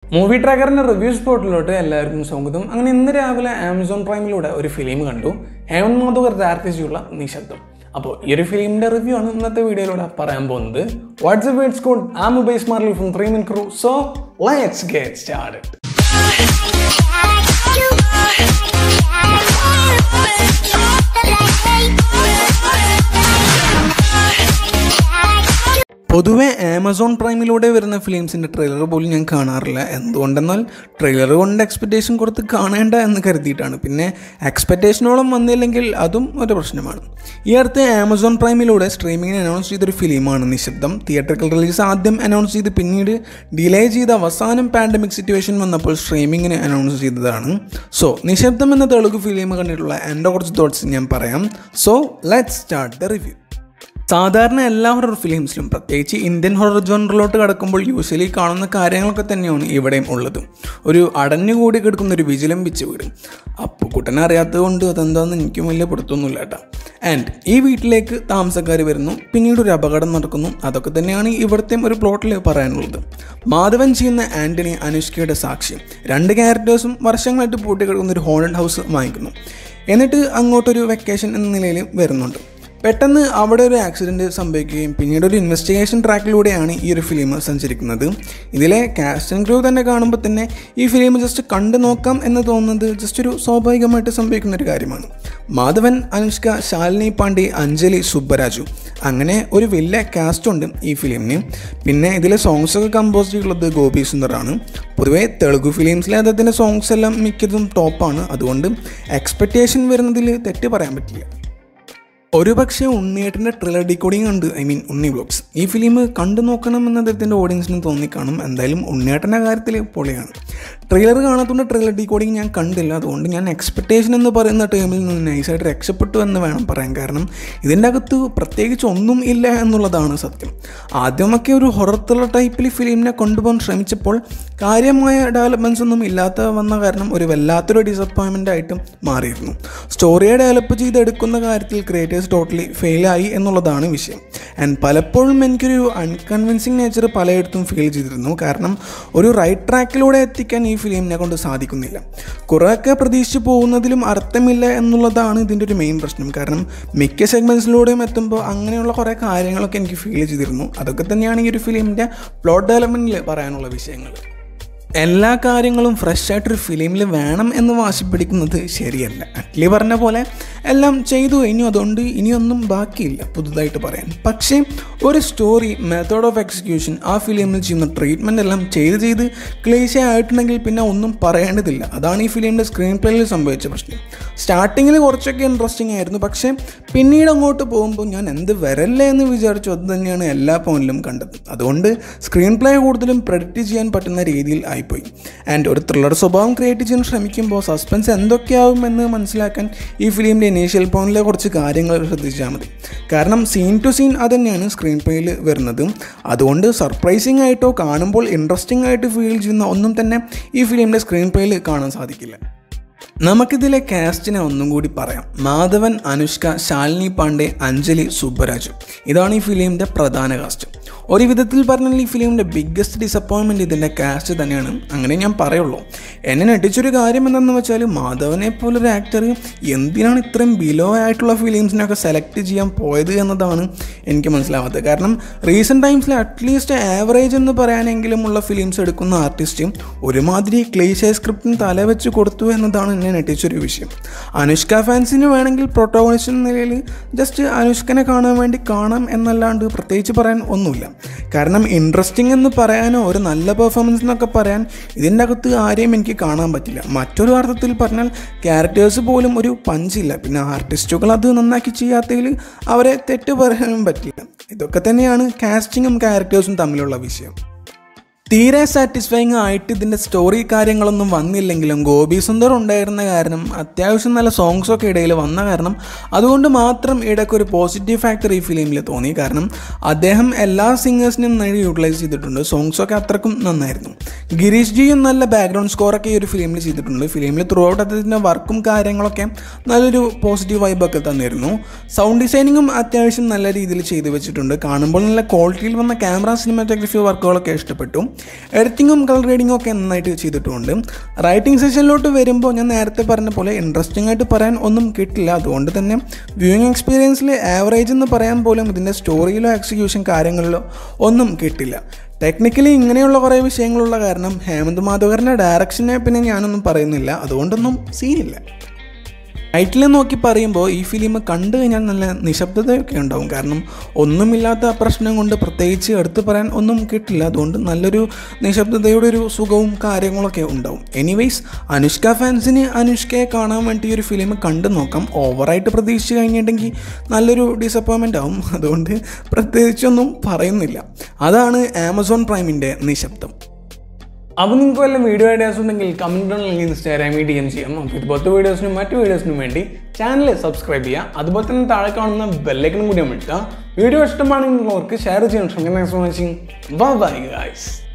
movie ട്രാക്കറിൻ്റെ review സ്പോട്ടിലോട്ട് എല്ലാവർക്കും സ്വാഗതം അങ്ങനെ ഇന്ന് രാവിലെ ആമസോൺ പ്രൈമിലൂടെ ഒരു ഫിലിം കണ്ടു ഹേമൻ മാധവർ ഡയറക്റ്റ് ചെയ്തുള്ള നിശബ്ദം അപ്പോൾ ഈ ഒരു ഫിലിമിൻ്റെ റിവ്യൂ ആണ് ഇന്നത്തെ വീഡിയോയിലൂടെ പറയാൻ പോകുന്നത് what's words code I'm base Marley from three min crew so let's get start പൊതുവെ ആമസോൺ പ്രൈമിലൂടെ വരുന്ന ഫിലിംസിൻ്റെ ട്രെയിലർ പോലും ഞാൻ കാണാറില്ല എന്തുകൊണ്ടെന്നാൽ ട്രെയിലർ കൊണ്ട് എക്സ്പെക്റ്റേഷൻ കൊടുത്ത് കാണേണ്ട എന്ന് കരുതിയിട്ടാണ് പിന്നെ എക്സ്പെക്റ്റേഷനോളം വന്നില്ലെങ്കിൽ അതും ഒരു പ്രശ്നമാണ് ഈ അടുത്ത് ആമസോൺ പ്രൈമിലൂടെ സ്ട്രീമിങ്ങിന് അനൗൺസ് ചെയ്തൊരു ഫിലിമാണ് നിശബ്ദം തിയേറ്ററിക്കൽ റിലീസ് ആദ്യം അനൗൺസ് ചെയ്ത് പിന്നീട് ഡിലേ ചെയ്ത് അവസാനം പാൻഡമിക് സിറ്റുവേഷൻ വന്നപ്പോൾ സ്ട്രീമിങ്ങിന് അനൗൺസ് ചെയ്തതാണ് സോ നിശബ്ദം എന്ന തെലുഗു ഫിലിം കണ്ടിട്ടുള്ള എൻ്റെ കുറച്ച് തോട്ട്സ് ഞാൻ പറയാം so let start the review സാധാരണ എല്ലാ ഹൊറർ ഫിലിംസിലും പ്രത്യേകിച്ച് ഇന്ത്യൻ ഹൊറർ ജോണറിലോട്ട് കടക്കുമ്പോൾ യൂഷ്വലി കാണുന്ന കാര്യങ്ങളൊക്കെ തന്നെയാണ് ഇവിടെയും ഉള്ളത് ഒരു അടഞ്ഞുകൂടി കിടക്കുന്ന ഒരു വിജിലം വെച്ച് വീട് അപ്പോൾ കുട്ടനെ അറിയാത്തത് കൊണ്ട് അതെന്താണെന്ന് എനിക്കും വലിയ പിടുത്തൊന്നുമില്ല കേട്ടോ ആൻഡ് ഈ വീട്ടിലേക്ക് താമസക്കാർ വരുന്നു പിന്നീട് ഒരു അപകടം നടക്കുന്നു അതൊക്കെ തന്നെയാണ് ഇവിടുത്തെയും ഒരു പ്ലോട്ടിൽ പറയാനുള്ളത് മാധവൻ ചെയ്യുന്ന ആൻ്റണി അനുഷ്കയുടെ സാക്ഷ്യം രണ്ട് ക്യാരക്ടേഴ്സും വർഷങ്ങളായിട്ട് പൂട്ടി കിടക്കുന്ന ഒരു ഹോണ്ടഡ് ഹൗസ് വാങ്ങിക്കുന്നു എന്നിട്ട് അങ്ങോട്ടൊരു വെക്കേഷൻ എന്ന നിലയിൽ വരുന്നുണ്ട് പെട്ടെന്ന് അവിടെ ഒരു ആക്സിഡൻറ്റ് സംഭവിക്കുകയും പിന്നീട് ഒരു ഇൻവെസ്റ്റിഗേഷൻ ട്രാക്കിലൂടെയാണ് ഈ ഒരു ഫിലിം സഞ്ചരിക്കുന്നത് ഇതിലെ കാസ്റ്റ് ആൻഡ് ക്രൂ തന്നെ കാണുമ്പോൾ തന്നെ ഈ ഫിലിം ജസ്റ്റ് കണ്ടു നോക്കാം എന്ന് തോന്നുന്നത് ജസ്റ്റ് ഒരു സ്വാഭാവികമായിട്ട് സംഭവിക്കുന്ന ഒരു കാര്യമാണ് മാധവൻ അനുഷ്ക ശാലിനി പാണ്ഡെ അഞ്ജലി സുബ്ബരാജു അങ്ങനെ ഒരു വലിയ കാസ്റ്റ് ഉണ്ട് ഈ ഫിലിമിന് പിന്നെ ഇതിലെ സോങ്സ് ഒക്കെ കമ്പോസ് ചെയ്തിട്ടുള്ളത് ഗോപി സുന്ദറാണ് പൊതുവേ തെലുഗു ഫിലിംസിലെ അദ്ദേഹത്തിൻ്റെ സോങ്സ് എല്ലാം മിക്കതും ടോപ്പാണ് അതുകൊണ്ട് എക്സ്പെക്റ്റേഷൻ വരുന്നതിൽ തെറ്റ് പറയാൻ പറ്റില്ല ഒരു പക്ഷേ ഉണ്ണിയേട്ടൻ്റെ ട്രിലർ ഡീകോഡിങ് ഉണ്ട് ഐ മീൻ ഉണ്ണി ബ്ലോഗ്സ് ഈ ഫിലിം കണ്ടു നോക്കണമെന്ന് അദ്ദേഹത്തിൻ്റെ ഓഡിയൻസിന് തോന്നിക്കാണും എന്തായാലും ഉണ്ണിയേട്ടൻ്റെ കാര്യത്തിൽ പൊളിയാണ് ട്രെയിലർ കാണാത്തതുകൊണ്ട് ട്രെയിലർ ഡീകോഡിങ് ഞാൻ കണ്ടില്ല അതുകൊണ്ട് ഞാൻ എക്സ്പെക്റ്റേഷൻ എന്ന് പറയുന്ന ടേമിൽ നിന്ന് നൈസായിട്ട് രക്ഷപ്പെട്ടു എന്ന് വേണം പറയാൻ കാരണം ഇതിൻ്റെ അകത്ത് പ്രത്യേകിച്ച് ഒന്നും ഇല്ല എന്നുള്ളതാണ് സത്യം ആദ്യമൊക്കെ ഒരു ഹൊറർ ത്രില്ലർ ടൈപ്പിൽ ഫിലിമിനെ കൊണ്ടുപോകാൻ ശ്രമിച്ചപ്പോൾ കാര്യമായ ഡെവലപ്മെൻറ്റ്സ് ഒന്നും ഇല്ലാത്ത വന്ന കാരണം ഒരു വല്ലാത്തൊരു ഡിസപ്പോയിൻമെൻ്റ് ആയിട്ട് മാറിയിരുന്നു സ്റ്റോറിയെ ഡെവലപ്പ് ചെയ്തെടുക്കുന്ന കാര്യത്തിൽ ക്രിയേറ്റേഴ്സ് ടോട്ടലി ഫെയിലായി എന്നുള്ളതാണ് വിഷയം ആൻഡ് പലപ്പോഴും എനിക്കൊരു അൺകൺവിൻസിങ് നേച്ചർ പലയിടത്തും ഫീൽ ചെയ്തിരുന്നു കാരണം ഒരു റൈറ്റ് ട്രാക്കിലൂടെ എത്തിക്കാൻ ഈ ഫിലിമിനെ കൊണ്ട് സാധിക്കുന്നില്ല കുറേയൊക്കെ പ്രതീക്ഷിച്ച് പോകുന്നതിലും അർത്ഥമില്ല എന്നുള്ളതാണ് ഇതിൻ്റെ ഒരു മെയിൻ പ്രശ്നം കാരണം മിക്ക സെഗ്മെൻറ്റ്സിലൂടെയും എത്തുമ്പോൾ അങ്ങനെയുള്ള കുറേ കാര്യങ്ങളൊക്കെ എനിക്ക് ഫീൽ ചെയ്തിരുന്നു അതൊക്കെ തന്നെയാണ് ഈ ഒരു ഫിലിമിൻ്റെ പ്ലോട്ട് ഡെവലപ്മെൻറ്റിൽ പറയാനുള്ള വിഷയങ്ങൾ എല്ലാ കാര്യങ്ങളും ഫ്രഷ് ആയിട്ടൊരു ഫിലിമിൽ വേണം എന്ന് വാശി പിടിക്കുന്നത് ശരിയല്ല അറ്റ്ലി പറഞ്ഞ പോലെ എല്ലാം ചെയ്തു കഴിഞ്ഞു അതുകൊണ്ട് ഇനിയൊന്നും ബാക്കിയില്ല പുതുതായിട്ട് പറയാൻ പക്ഷേ ഒരു സ്റ്റോറി മെത്തേഡ് ഓഫ് എക്സിക്യൂഷൻ ആ ഫിലിമിൽ ചെയ്യുന്ന ട്രീറ്റ്മെൻ്റ് എല്ലാം ചെയ്ത് ചെയ്ത് ക്ലേശ ആയിട്ടുണ്ടെങ്കിൽ പിന്നെ ഒന്നും പറയേണ്ടതില്ല അതാണ് ഈ ഫിലിമിൻ്റെ സ്ക്രീൻ പ്ലേയിൽ സംഭവിച്ച പ്രശ്നം സ്റ്റാർട്ടിങ്ങിൽ കുറച്ചൊക്കെ ഇൻട്രസ്റ്റിംഗ് ആയിരുന്നു പക്ഷേ പിന്നീട് അങ്ങോട്ട് പോകുമ്പോൾ ഞാൻ എന്ത് വരല്ലേ എന്ന് വിചാരിച്ചു അത് തന്നെയാണ് എല്ലാ പോയിന്റിലും കണ്ടത് അതുകൊണ്ട് സ്ക്രീൻ പ്ലേ കൂടുതലും പ്രെഡിക്റ്റ് ചെയ്യാൻ പറ്റുന്ന രീതിയിൽ ആയിപ്പോയി ആൻഡ് ഒരു ത്രില്ലർ സ്വഭാവം ക്രിയേറ്റ് ചെയ്യാൻ ശ്രമിക്കുമ്പോൾ സസ്പെൻസ് എന്തൊക്കെയാവുമെന്ന് മനസ്സിലാക്കാൻ ഈ ഫിലിമിൻ്റെ ഇനീഷ്യൽ പോയിന്റിലെ കുറച്ച് കാര്യങ്ങൾ ശ്രദ്ധിച്ചാൽ മതി കാരണം സീൻ ടു സീൻ അത് തന്നെയാണ് സ്ക്രീൻ പ്ലേയിൽ വരുന്നത് അതുകൊണ്ട് സർപ്രൈസിങ് ആയിട്ടോ കാണുമ്പോൾ ഇൻട്രസ്റ്റിംഗ് ആയിട്ട് ഫീൽ ചെയ്യുന്ന ഒന്നും തന്നെ ഈ ഫിലിമിൻ്റെ സ്ക്രീൻ പ്ലേയിൽ കാണാൻ സാധിക്കില്ല നമുക്കിതിലെ കാസ്റ്റിനെ ഒന്നും കൂടി പറയാം മാധവൻ അനുഷ്ക ശാലിനി പാണ്ഡെ അഞ്ജലി സുബ്ബരാജു ഇതാണ് ഈ ഫിലിമിൻ്റെ പ്രധാന കാസ്റ്റ് ഒരു വിധത്തിൽ പറഞ്ഞാൽ ഈ ഫിലിമിൻ്റെ ബിഗ്ഗസ്റ്റ് ഡിസപ്പോയിൻമെൻറ്റ് ഇതിൻ്റെ കാസ്റ്റ് തന്നെയാണ് അങ്ങനെ ഞാൻ പറയുള്ളൂ എന്നെ ഞെട്ടിച്ചൊരു കാര്യം എന്താണെന്ന് വെച്ചാൽ മാധവനെ പോലൊരു ആക്ടർ എന്തിനാണ് ഇത്രയും ബിലോ ആയിട്ടുള്ള ഫിലിംസിനൊക്കെ സെലക്ട് ചെയ്യാൻ പോയത് എന്നതാണ് എനിക്ക് മനസ്സിലാവാത്തത് കാരണം റീസെൻറ്റ് ടൈംസിൽ അറ്റ്ലീസ്റ്റ് ആവറേജ് എന്ന് പറയാനെങ്കിലും ഉള്ള ഫിലിംസ് എടുക്കുന്ന ആർട്ടിസ്റ്റ് ഒരുമാതിരി ക്ലീശ സ്ക്രിപ്റ്റിന് തല വെച്ച് കൊടുത്തു എന്നതാണ് എന്നെ ഞെട്ടിച്ചൊരു വിഷയം അനുഷ്ക ഫാൻസിന് വേണമെങ്കിൽ പ്രൊട്ടോണിസ്റ്റ് എന്ന നിലയിൽ ജസ്റ്റ് അനുഷ്കനെ കാണാൻ വേണ്ടി കാണാം എന്നല്ലാണ്ട് പ്രത്യേകിച്ച് പറയാൻ ഒന്നുമില്ല കാരണം ഇൻട്രസ്റ്റിംഗ് എന്ന് പറയാനോ ഒരു നല്ല പെർഫോമൻസ് എന്നൊക്കെ പറയാൻ ഇതിൻ്റെ അകത്ത് ആരെയും എനിക്ക് കാണാൻ പറ്റില്ല മറ്റൊരു അർത്ഥത്തിൽ പറഞ്ഞാൽ ക്യാരക്ടേഴ്സ് പോലും ഒരു പഞ്ചില്ല പിന്നെ ആർട്ടിസ്റ്റുകൾ അത് നന്നാക്കി ചെയ്യാത്തതിൽ അവരെ തെറ്റ് പറയാനും പറ്റില്ല ഇതൊക്കെ തന്നെയാണ് കാസ്റ്റിങ്ങും ക്യാരക്ടേഴ്സും തമ്മിലുള്ള വിഷയം തീരെ സാറ്റിസ്ഫൈങ് ആയിട്ട് ഇതിൻ്റെ സ്റ്റോറി കാര്യങ്ങളൊന്നും വന്നില്ലെങ്കിലും ഗോപി സുന്ദർ ഉണ്ടായിരുന്ന കാരണം അത്യാവശ്യം നല്ല സോങ്സ് ഒക്കെ ഇടയിൽ വന്ന കാരണം അതുകൊണ്ട് മാത്രം ഇടയ്ക്ക് ഒരു പോസിറ്റീവ് ഫാക്ടർ ഈ ഫിലിമിൽ തോന്നി കാരണം അദ്ദേഹം എല്ലാ സിംഗേഴ്സിനും നന്നായി യൂട്ടിലൈസ് ചെയ്തിട്ടുണ്ട് സോങ്സ് ഒക്കെ അത്രക്കും നന്നായിരുന്നു ഗിരീഷ് ജിയും നല്ല ബാക്ക്ഗ്രൗണ്ട് സ്കോറൊക്കെ ഈ ഒരു ഫിലിമിൽ ചെയ്തിട്ടുണ്ട് ഫിലിമിൽ ത്രൂ ഔട്ട് അദ്ദേഹത്തിൻ്റെ വർക്കും കാര്യങ്ങളൊക്കെ നല്ലൊരു പോസിറ്റീവ് വൈബൊക്കെ തന്നിരുന്നു സൗണ്ട് ഡിസൈനിങ്ങും അത്യാവശ്യം നല്ല രീതിയിൽ ചെയ്തു വെച്ചിട്ടുണ്ട് കാണുമ്പോൾ നല്ല ക്വാളിറ്റിയിൽ വന്ന ക്യാമറ സിനിമാറ്റോഗ്രഫി വർക്കുകളൊക്കെ ഇഷ്ടപ്പെട്ടു എഡിറ്റിങ്ങും കളർ ഗ്രേഡിങ്ങും ഒക്കെ നന്നായിട്ട് ചെയ്തിട്ടുമുണ്ട് റൈറ്റിംഗ് സെഷനിലോട്ട് വരുമ്പോൾ ഞാൻ നേരത്തെ പറഞ്ഞ പോലെ ഇൻട്രസ്റ്റിംഗ് ആയിട്ട് പറയാൻ ഒന്നും കിട്ടില്ല അതുകൊണ്ട് തന്നെ വ്യൂയിങ് എക്സ്പീരിയൻസിൽ ആവറേജ് എന്ന് പറയാൻ പോലും ഇതിൻ്റെ സ്റ്റോറിയിലോ എക്സിക്യൂഷൻ കാര്യങ്ങളിലോ ഒന്നും കിട്ടില്ല ടെക്നിക്കലി ഇങ്ങനെയുള്ള കുറേ വിഷയങ്ങളുള്ള കാരണം ഹേമന്ത് മാധവറിൻ്റെ ഡയറക്ഷനെ പിന്നെ ഞാനൊന്നും പറയുന്നില്ല അതുകൊണ്ടൊന്നും സീനില്ല ടൈറ്റിൽ നോക്കി പറയുമ്പോൾ ഈ ഫിലിം കണ്ടു കഴിഞ്ഞാൽ നല്ല നിശബ്ദതയൊക്കെ ഉണ്ടാവും കാരണം ഒന്നുമില്ലാത്ത പ്രശ്നം കൊണ്ട് പ്രത്യേകിച്ച് എടുത്തു പറയാൻ ഒന്നും കിട്ടില്ല അതുകൊണ്ട് നല്ലൊരു നിശബ്ദതയുടെ ഒരു സുഖവും കാര്യങ്ങളൊക്കെ ഉണ്ടാവും എനിവേയ്സ് അനുഷ്ക ഫാൻസിന് അനുഷ്കയെ കാണാൻ വേണ്ടി ഈ ഒരു ഫിലിം കണ്ടു നോക്കാം ഓവറായിട്ട് പ്രതീക്ഷിച്ച് കഴിഞ്ഞിട്ടുണ്ടെങ്കിൽ നല്ലൊരു ഡിസപ്പോയിൻമെൻ്റ് ആവും അതുകൊണ്ട് പ്രത്യേകിച്ചൊന്നും പറയുന്നില്ല അതാണ് ആമസോൺ പ്രൈമിൻ്റെ നിശബ്ദം അപ്പോൾ നിങ്ങൾക്ക് വല്ല വീഡിയോ ഐഡിയാസ് ഉണ്ടെങ്കിൽ കമൻറ്റ് അല്ലെങ്കിൽ ഇൻസ്റ്റാഗ്രാമിൽ ഡി എം ചെയ്യാം അപ്പോൾ ഇതുപോലത്തെ വീഡിയോസിനും മറ്റു വീഡിയോസിനും വേണ്ടി ചാനൽ സബ്സ്ക്രൈബ് ചെയ്യുക അതുപോലെ തന്നെ താഴെ കാണുന്ന ബെല്ലൈക്കനും കൂടി അമർത്തുക വീഡിയോ ഇഷ്ടമാണെങ്കിൽ ഉള്ളവർക്ക് ഷെയർ ചെയ്യാൻ ശ്രമിക്കുന്ന ബൈ ഗൈസ്